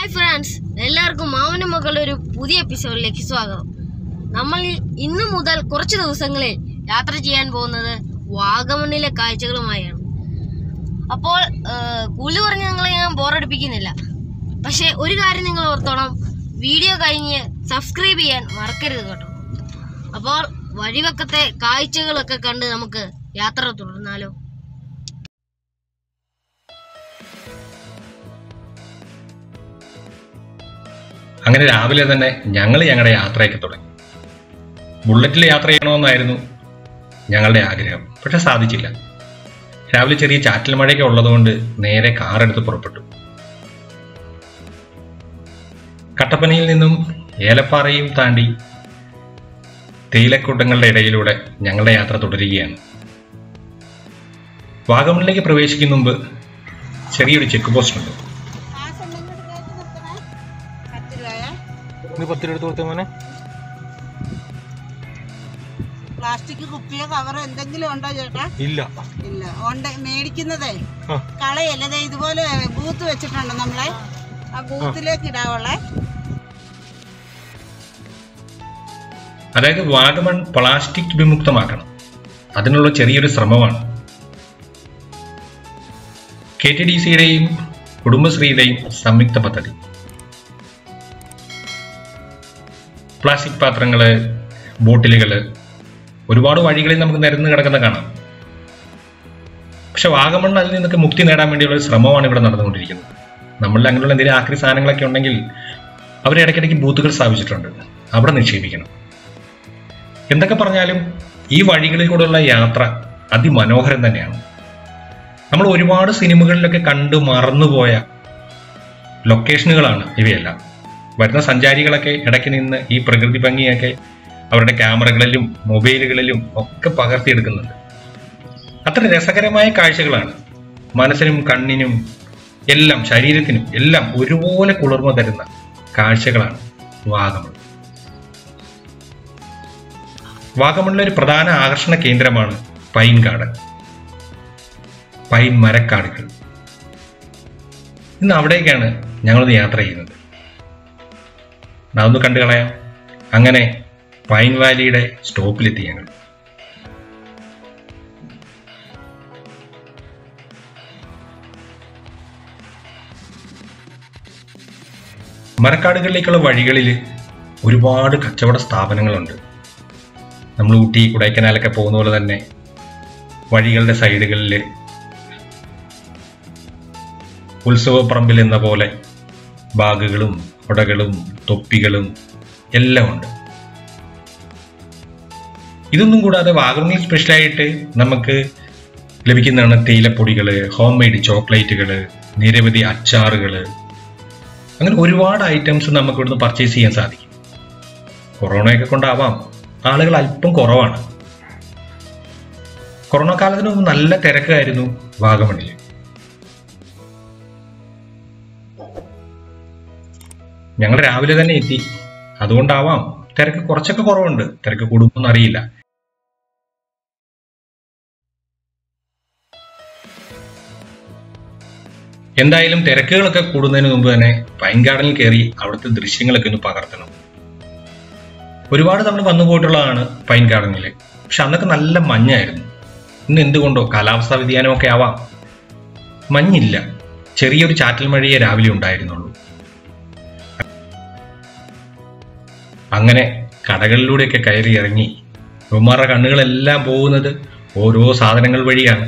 hi friends എല്ലാവർക്കും മാമനും മക്കളുടെ ഒരു പുതിയ എപ്പിസോഡിലേക്ക് സ്വാഗതം നമ്മൾ ഈ- ഇന്നു മുതൽ കുറച്ച് ദിവസങ്ങളിൽ യാത്ര ചെയ്യാൻ പോകുന്നത് വാഗമണ്ണിലെ കാഴ്ചകളുമായാണ് അപ്പോൾ ഏഹ്, കൂടുതൽ പറഞ്ഞ് നിങ്ങളെ ഞാൻ ബോറടിപ്പിക്കുന്നില്ല പക്ഷേ ഒരു കാര്യം നിങ്ങൾ ഓർത്തോണം വീഡിയോ കഴിഞ്ഞ് സബ്സ്ക്രൈബ് ചെയ്യാൻ മറക്കരുത് കേട്ടോ അപ്പോൾ വഴിവക്കത്തെ കാഴ്ചകളൊക്കെ കണ്ട് നമുക്ക് യാത്ര തുടർന്നാലോ അങ്ങനെ രാവിലെ തന്നെ ഞങ്ങൾ ഞങ്ങളുടെ യാത്രയൊക്കെ തുടങ്ങി ബുള്ളറ്റിൽ യാത്ര ചെയ്യണമെന്നായിരുന്നു ഞങ്ങളുടെ ആഗ്രഹം പക്ഷെ സാധിച്ചില്ല രാവിലെ ചെറിയ ചാറ്റൽ മഴയൊക്കെ ഉള്ളതുകൊണ്ട് നേരെ കാർ എടുത്ത് പുറപ്പെട്ടു കട്ടപ്പനയിൽ നിന്നും ഏലപ്പാറയും താണ്ടി തേയിലക്കൂട്ടങ്ങളുടെ ഇടയിലൂടെ ഞങ്ങളുടെ യാത്ര തുടരുകയാണ് വാഗമണിലേക്ക് പ്രവേശിക്കുന്ന മുമ്പ് ചെറിയൊരു ചെക്ക് പോസ്റ്റ് ഉണ്ട് ഇത് പത്ത് രൂപ എടുത്ത് കൊടുത്തേ മോനെ പ്ലാസ്റ്റിക് കുപ്പിയോ കവറോ എന്തെങ്കിലും ഉണ്ടോ ചേട്ടാ ഇല്ല ഇല്ല ഉണ്ട് മേടിക്കുന്നതേ ആ കളയല്ലേ ദേ ഇതുപോലെ ബൂത്ത് വെച്ചിട്ടുണ്ട് നമ്മളെ ആ ബൂത്തിലേക്ക് ഇടാവുള്ളേ അതായത് വാഗമൺ പ്ലാസ്റ്റിക് വിമുക്തമാക്കണം അതിനുള്ള ചെറിയൊരു ശ്രമമാണ് കെ ടി ഡി സിയുടെയും കുടുംബശ്രീയുടെയും സംയുക്ത പദ്ധതി പ്ലാസ്റ്റിക് പാത്രങ്ങള് ബോട്ടിലുകള് ഒരുപാട് വഴികളിൽ നമുക്ക് നിരന്ന് കിടക്കുന്ന കാണാം പക്ഷെ വാഗമൺ അതിൽ നിന്നൊക്കെ മുക്തി നേടാൻ വേണ്ടിയുള്ള ഒരു ശ്രമമാണ് ഇവിടെ നടന്നുകൊണ്ടിരിക്കുന്നത് നമ്മളിൽ അങ്ങനെയുള്ള എന്തെങ്കിലും ആക്രി സാധനങ്ങളൊക്കെ ഉണ്ടെങ്കിൽ അവർ ഇടയ്ക്കിടയ്ക്ക് ബൂത്തുകൾ സ്ഥാപിച്ചിട്ടുണ്ട് അവിടെ നിക്ഷേപിക്കണം എന്തൊക്കെ പറഞ്ഞാലും ഈ വഴികളിൽ കൂടെയുള്ള യാത്ര അതിമനോഹരം തന്നെയാണ് നമ്മൾ ഒരുപാട് സിനിമകളിലൊക്കെ കണ്ടു മറന്നുപോയ ലൊക്കേഷനുകളാണ് ഇവയെല്ലാം വരുന്ന സഞ്ചാരികളൊക്കെ ഇടയ്ക്ക് നിന്ന് ഈ പ്രകൃതി ഭംഗിയൊക്കെ അവരുടെ ക്യാമറകളിലും മൊബൈലുകളിലും ഒക്കെ പകർത്തിയെടുക്കുന്നുണ്ട് അത്ര രസകരമായ കാഴ്ചകളാണ് മനസ്സിനും കണ്ണിനും എല്ലാം ശരീരത്തിനും എല്ലാം ഒരുപോലെ കുളിർമ തരുന്ന കാഴ്ചകളാണ് വാഗമൺ വാഗമണിലെ ഒരു പ്രധാന ആകർഷണ കേന്ദ്രമാണ് പൈൻ ഗാർഡൻ പൈൻ മരക്കാടുകൾ ഇന്ന് അവിടേക്കാണ് ഞങ്ങളൊന്ന് യാത്ര ചെയ്യുന്നത് അതൊന്ന് കണ്ടു കളയാം അങ്ങനെ പൈൻ വാലിയുടെ സ്റ്റോപ്പിലെത്തി ഞങ്ങൾ മരക്കാടുകളിലേക്കുള്ള വഴികളിൽ ഒരുപാട് കച്ചവട സ്ഥാപനങ്ങളുണ്ട് നമ്മൾ ഊട്ടി കൊടൈക്കനാലൊക്കെ പോകുന്ന പോലെ തന്നെ വഴികളുടെ സൈഡുകളിൽ ഉത്സവപ്പറമ്പിൽ എന്ന പോലെ ബാഗുകളും കുടകളും തൊപ്പികളും എല്ലാം ഉണ്ട് ഇതൊന്നും കൂടാതെ വാഗമണിൽ സ്പെഷ്യലായിട്ട് നമുക്ക് ലഭിക്കുന്നതാണ് തേയിലപ്പൊടികൾ ഹോം മെയ്ഡ് ചോക്ലേറ്റുകൾ നിരവധി അച്ചാറുകൾ അങ്ങനെ ഒരുപാട് ഐറ്റംസ് നമുക്ക് ഇവിടുന്ന് പർച്ചേസ് ചെയ്യാൻ സാധിക്കും കൊറോണയൊക്കെ കൊണ്ടാവാം ആളുകൾ അല്പം കുറവാണ് കൊറോണ കാലത്തിന് മുമ്പ് നല്ല തിരക്കായിരുന്നു വാഗമണിൽ ഞങ്ങൾ രാവിലെ തന്നെ എത്തി അതുകൊണ്ടാവാം തിരക്ക് കുറച്ചൊക്കെ കുറവുണ്ട് തിരക്ക് കൂടുമെന്ന് അറിയില്ല എന്തായാലും തിരക്കുകളൊക്കെ കൂടുന്നതിന് മുമ്പ് തന്നെ പൈൻ ഗാർഡനിൽ കയറി അവിടുത്തെ ദൃശ്യങ്ങളൊക്കെ ഒന്ന് പകർത്തണം ഒരുപാട് തവണ വന്നു പോയിട്ടുള്ളതാണ് പൈൻ ഗാർഡനിൽ പക്ഷെ അന്നൊക്കെ നല്ല മഞ്ഞായിരുന്നു ഇന്ന് എന്തുകൊണ്ടോ കാലാവസ്ഥാ വ്യതിയാനമൊക്കെ ആവാം മഞ്ഞില്ല ചെറിയൊരു ചാറ്റൽ മഴയെ രാവിലെ ഉണ്ടായിരുന്നുള്ളൂ അങ്ങനെ കടകളിലൂടെയൊക്കെ കയറി ഇറങ്ങി ഇവന്മാരുടെ കണ്ണുകളെല്ലാം പോകുന്നത് ഓരോ സാധനങ്ങൾ വഴിയാണ്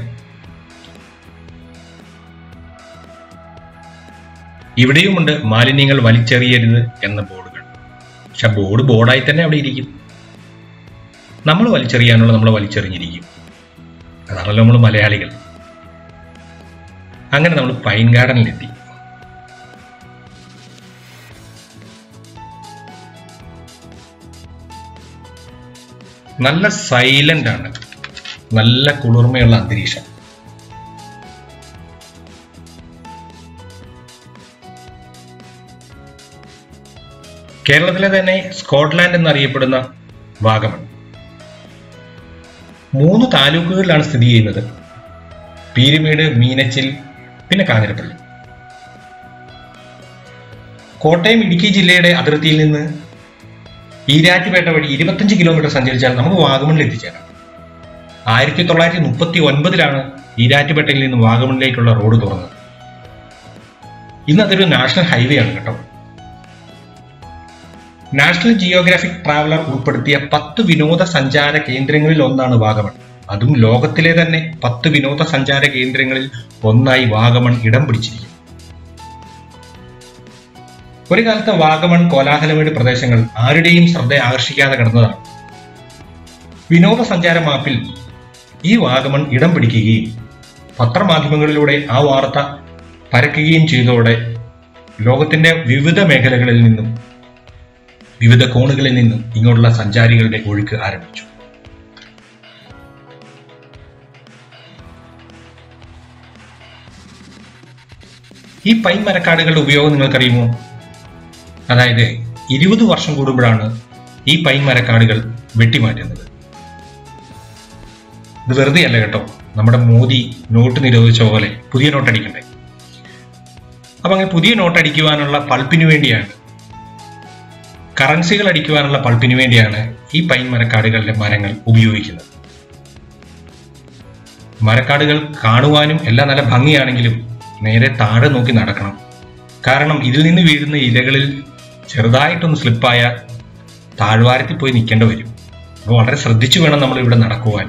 ഇവിടെയുമുണ്ട് മാലിന്യങ്ങൾ വലിച്ചെറിയരുത് എന്ന ബോർഡുകൾ പക്ഷെ ബോർഡ് ബോർഡായി തന്നെ അവിടെ ഇരിക്കും നമ്മൾ വലിച്ചെറിയാനുള്ള നമ്മൾ വലിച്ചെറിഞ്ഞിരിക്കും അതാണല്ലോ നമ്മൾ മലയാളികൾ അങ്ങനെ നമ്മൾ പൈൻ ഗാർഡനിലെത്തി നല്ല സൈലന്റ് ആണ് നല്ല കുളിർമയുള്ള അന്തരീക്ഷം കേരളത്തിലെ തന്നെ സ്കോട്ട്ലാൻഡ് എന്നറിയപ്പെടുന്ന വാഗമൺ മൂന്ന് താലൂക്കുകളിലാണ് സ്ഥിതി ചെയ്യുന്നത് പീരുമേട് മീനച്ചിൽ പിന്നെ കാഞ്ഞിരപ്പള്ളി കോട്ടയം ഇടുക്കി ജില്ലയുടെ അതിർത്തിയിൽ നിന്ന് ഈരാറ്റുപേട്ട വഴി ഇരുപത്തഞ്ച് കിലോമീറ്റർ സഞ്ചരിച്ചാൽ നമുക്ക് വാഗമണിൽ എത്തിച്ചേരാം ആയിരത്തി തൊള്ളായിരത്തി മുപ്പത്തി ഒൻപതിലാണ് ഈരാറ്റുപേട്ടയിൽ നിന്ന് വാഗമണിലേക്കുള്ള റോഡ് തുറന്നത് ഇന്ന് അതൊരു നാഷണൽ ഹൈവേ ആണ് കേട്ടോ നാഷണൽ ജിയോഗ്രാഫിക് ട്രാവലർ ഉൾപ്പെടുത്തിയ പത്ത് വിനോദസഞ്ചാര കേന്ദ്രങ്ങളിൽ ഒന്നാണ് വാഗമൺ അതും ലോകത്തിലെ തന്നെ പത്ത് വിനോദസഞ്ചാര കേന്ദ്രങ്ങളിൽ ഒന്നായി വാഗമൺ ഇടം പിടിച്ചിരിക്കുന്നു ഒരു കാലത്ത് വാഗമൺ കോലാഹലമേട് പ്രദേശങ്ങൾ ആരുടെയും ശ്രദ്ധ ആകർഷിക്കാതെ കിടന്നതാണ് വിനോദസഞ്ചാര മാപ്പിൽ ഈ വാഗമൺ ഇടം പിടിക്കുകയും പത്രമാധ്യമങ്ങളിലൂടെ ആ വാർത്ത പരക്കുകയും ചെയ്തതോടെ ലോകത്തിന്റെ വിവിധ മേഖലകളിൽ നിന്നും വിവിധ കോണുകളിൽ നിന്നും ഇങ്ങോട്ടുള്ള സഞ്ചാരികളുടെ ഒഴുക്ക് ആരംഭിച്ചു ഈ പൈൻ മരക്കാടുകളുടെ ഉപയോഗം നിങ്ങൾക്കറിയുമോ അതായത് ഇരുപത് വർഷം കൂടുമ്പോഴാണ് ഈ പൈൻ മരക്കാടുകൾ വെട്ടിമാറ്റുന്നത് ഇത് വെറുതെ അല്ല കേട്ടോ നമ്മുടെ മോദി നോട്ട് നിരോധിച്ച പോലെ പുതിയ നോട്ട് അടിക്കണ്ടേ അപ്പൊ അങ്ങനെ പുതിയ നോട്ട് അടിക്കുവാനുള്ള പൾപ്പിന് വേണ്ടിയാണ് കറൻസികൾ അടിക്കുവാനുള്ള പൾപ്പിന് വേണ്ടിയാണ് ഈ പൈൻ മരക്കാടുകളിലെ മരങ്ങൾ ഉപയോഗിക്കുന്നത് മരക്കാടുകൾ കാണുവാനും എല്ലാം നല്ല ഭംഗിയാണെങ്കിലും നേരെ താഴെ നോക്കി നടക്കണം കാരണം ഇതിൽ നിന്ന് വീഴുന്ന ഇലകളിൽ ചെറുതായിട്ടൊന്ന് സ്ലിപ്പായ താഴ്വാരത്തിൽ പോയി നിൽക്കേണ്ടി വരും അപ്പോൾ വളരെ ശ്രദ്ധിച്ചു വേണം നമ്മൾ ഇവിടെ നടക്കുവാൻ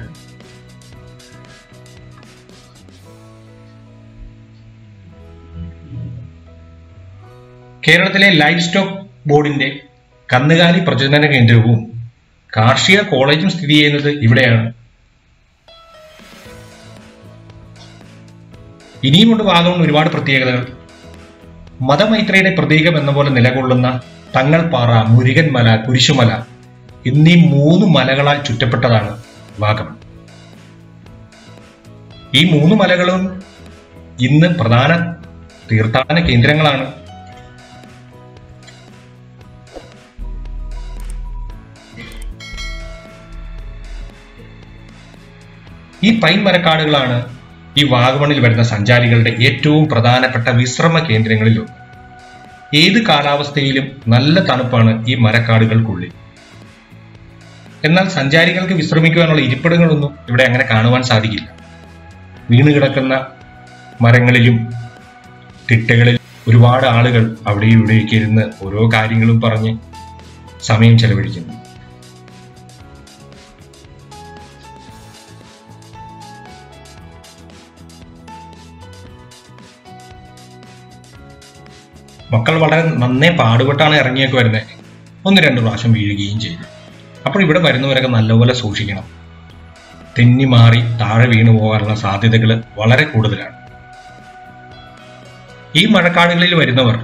കേരളത്തിലെ ലൈഫ് സ്റ്റോക്ക് ബോർഡിന്റെ കന്നുകാലി പ്രജനന കേന്ദ്രവും കാർഷിക കോളേജും സ്ഥിതി ചെയ്യുന്നത് ഇവിടെയാണ് ഇനിയുമുണ്ട് വാഗമൺ ഒരുപാട് പ്രത്യേകതകൾ മതമൈത്രിയുടെ പ്രതീകം എന്ന പോലെ നിലകൊള്ളുന്ന തങ്ങൾപ്പാറ മുരുകൻമല കുരിശുമല എന്നീ മൂന്ന് മലകളാൽ ചുറ്റപ്പെട്ടതാണ് വാഗമൺ ഈ മൂന്ന് മലകളും ഇന്ന് പ്രധാന തീർത്ഥാടന കേന്ദ്രങ്ങളാണ് ഈ പൈൻ മരക്കാടുകളാണ് ഈ വാഗമണിൽ വരുന്ന സഞ്ചാരികളുടെ ഏറ്റവും പ്രധാനപ്പെട്ട വിശ്രമ കേന്ദ്രങ്ങളിൽ ഒന്ന് ഏത് കാലാവസ്ഥയിലും നല്ല തണുപ്പാണ് ഈ മരക്കാടുകൾക്കുള്ളിൽ എന്നാൽ സഞ്ചാരികൾക്ക് വിശ്രമിക്കുവാനുള്ള ഇരിപ്പിടങ്ങളൊന്നും ഇവിടെ അങ്ങനെ കാണുവാൻ സാധിക്കില്ല വീണ് കിടക്കുന്ന മരങ്ങളിലും തിട്ടകളിൽ ഒരുപാട് ആളുകൾ അവിടെയും ഇവിടെയൊക്കെ ഇരുന്ന് ഓരോ കാര്യങ്ങളും പറഞ്ഞ് സമയം ചെലവഴിക്കുന്നു മക്കൾ വളരെ നന്നേ പാടുപെട്ടാണ് ഇറങ്ങിയൊക്കെ വരുന്നത് ഒന്ന് രണ്ട് പ്രാവശ്യം വീഴുകയും ചെയ്തു അപ്പോൾ ഇവിടെ വരുന്നവരൊക്കെ നല്ലപോലെ സൂക്ഷിക്കണം തെന്നി മാറി താഴെ വീണു പോകാനുള്ള സാധ്യതകൾ വളരെ കൂടുതലാണ് ഈ മഴക്കാടുകളിൽ വരുന്നവർ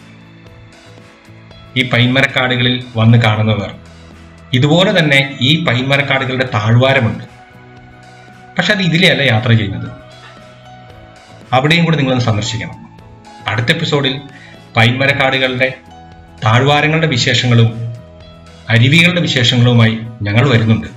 ഈ പൈൻമരക്കാടുകളിൽ വന്ന് കാണുന്നവർ ഇതുപോലെ തന്നെ ഈ പൈൻമരക്കാടുകളുടെ താഴ്വാരമുണ്ട് പക്ഷെ അത് ഇതിലെയല്ല യാത്ര ചെയ്യുന്നത് അവിടെയും കൂടി നിങ്ങളൊന്ന് സന്ദർശിക്കണം അടുത്ത എപ്പിസോഡിൽ പൈൻമരക്കാടുകളുടെ താഴ്വാരങ്ങളുടെ വിശേഷങ്ങളും അരുവികളുടെ വിശേഷങ്ങളുമായി ഞങ്ങൾ വരുന്നുണ്ട്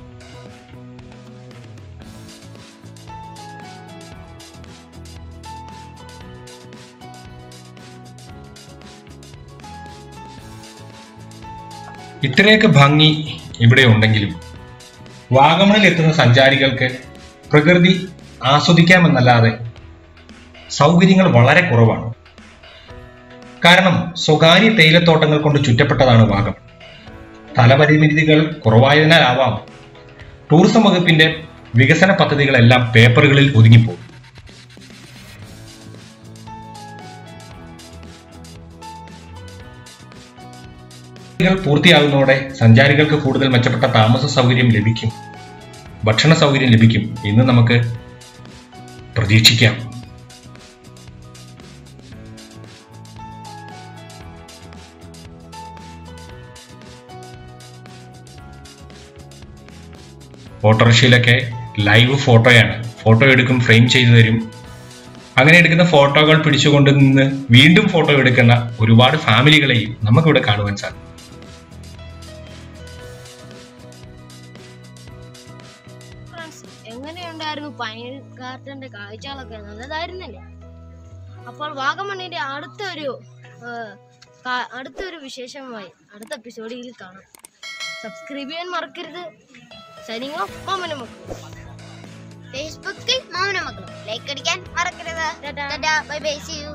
ഇത്രയൊക്കെ ഭംഗി ഇവിടെ ഉണ്ടെങ്കിലും വാഗമണിൽ എത്തുന്ന സഞ്ചാരികൾക്ക് പ്രകൃതി ആസ്വദിക്കാമെന്നല്ലാതെ സൗകര്യങ്ങൾ വളരെ കുറവാണ് കാരണം സ്വകാര്യ തേയിലത്തോട്ടങ്ങൾ കൊണ്ട് ചുറ്റപ്പെട്ടതാണ് വാഗമൺ സ്ഥലപരിമിതികൾ കുറവായതിനാലാവാം ടൂറിസം വകുപ്പിന്റെ വികസന പദ്ധതികളെല്ലാം പേപ്പറുകളിൽ ഒതുങ്ങിപ്പോകും പദ്ധതികൾ പൂർത്തിയാകുന്നതോടെ സഞ്ചാരികൾക്ക് കൂടുതൽ മെച്ചപ്പെട്ട താമസ സൗകര്യം ലഭിക്കും ഭക്ഷണ സൗകര്യം ലഭിക്കും എന്ന് നമുക്ക് പ്രതീക്ഷിക്കാം ഓട്ടോറിക്ഷയിലൊക്കെ ലൈവ് ഫോട്ടോയാണ് ഫോട്ടോ എടുക്കും ഫ്രെയിം ചെയ്തു തരും അങ്ങനെ എടുക്കുന്ന ഫോട്ടോകൾ പിടിച്ചുകൊണ്ട് നിന്ന് വീണ്ടും ഫോട്ടോ എടുക്കുന്ന ഒരുപാട് ഫാമിലികളെയും നമുക്കിവിടെ കാണുവാൻ സാധിക്കും ഫ്രണ്ട്സ് എങ്ങനെയുണ്ടായിരുന്നു പൈൻ ഗാർഡന്റെ കാഴ്ചകളൊക്കെ നല്ലതായിരുന്നല്ലേ അപ്പോൾ വാഗമണ്ണിന്റെ അടുത്ത ഒരു കാ- അടുത്തൊരു വിശേഷമായി അടുത്ത എപ്പിസോഡിൽ കാണാം സബ്സ്ക്രൈബ് ചെയ്യാൻ മറക്കരുത് സൈനിങ് ഓഫ് മാമന മക്കൾ ഫേസ്ബുക്കിൽ മൗന മക്കളും ലൈക്ക് അടിക്കാൻ മറക്കരുത് ബൈ ബൈ സി യു